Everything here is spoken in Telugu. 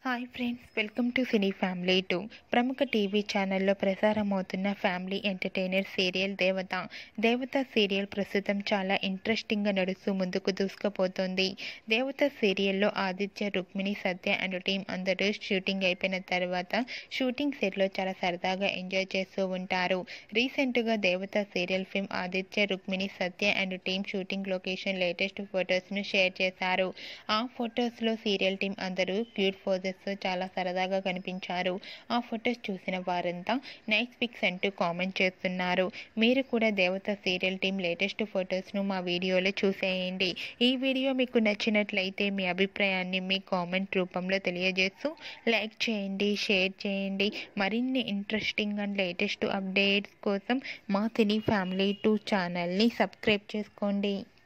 hi friends welcome to cine family two ప్రముఖ టీవీ ఛానల్లో ప్రసారమవుతున్న ఫ్యామిలీ ఎంటర్టైనర్ సీరియల్ దేవత దేవత సీరియల్ ప్రస్తుతం చాలా ఇంట్రెస్టింగ్గా నడుస్తూ ముందుకు దూసుకుపోతుంది దేవత సీరియల్లో ఆదిత్య రుక్మిణి సత్య అండ్ టీం అందరూ షూటింగ్ అయిపోయిన తర్వాత షూటింగ్ సెట్లో చాలా సరదాగా ఎంజాయ్ చేస్తూ ఉంటారు రీసెంట్గా Devatha serial film Aditya Rukmini Satya and team shooting location latest ఫొటోస్ను షేర్ చేశారు ఆ ఫొటోస్లో సీరియల్ టీం అందరూ క్యూట్ ఫోజెస్ చాలా సరదాగా కనిపించారు ఆ ఫొటోస్ చూసిన వారంతా నైస్ పిక్స్ అంటూ కామెంట్ చేస్తున్నారు మీరు కూడా దేవత సీరియల్ టీం లేటెస్ట్ ఫొటోస్ను మా వీడియోలో చూసేయండి ఈ వీడియో మీకు నచ్చినట్లయితే మీ అభిప్రాయాన్ని మీ కామెంట్ రూపంలో తెలియజేస్తూ లైక్ చేయండి షేర్ చేయండి మరిన్ని ఇంట్రెస్టింగ్ అండ్ లేటెస్ట్ అప్డేట్స్ కోసం మా సినీ ఫ్యామిలీ టూ ఛానల్ని సబ్స్క్రైబ్ చేసుకోండి